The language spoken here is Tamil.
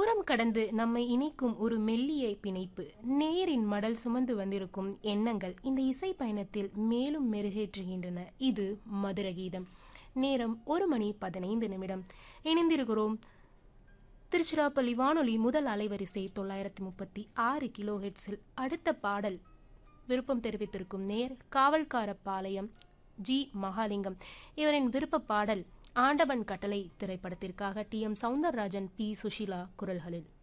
தூரம் கடந்து நம்மை இணைக்கும் ஒரு மெல்லிய பிணைப்பு நேரின் மடல் சுமந்து வந்திருக்கும் எண்ணங்கள் இந்த இசை பயணத்தில் மேலும் மெருகேற்றுகின்றன இது மதுர கீதம் நேரம் ஒரு மணி பதினைந்து நிமிடம் இணைந்திருக்கிறோம் திருச்சிராப்பள்ளி வானொலி முதல் அலைவரிசை தொள்ளாயிரத்தி முப்பத்தி ஆறு கிலோ ஹெட்ஸில் அடுத்த பாடல் விருப்பம் தெரிவித்திருக்கும் நேர் காவல்கார பாளையம் ஜி மகாலிங்கம் இவரின் விருப்ப பாடல் ஆண்டவன் கட்டளை திரைப்படத்திற்காக T M Soundararajan P Susheela குரல்களில்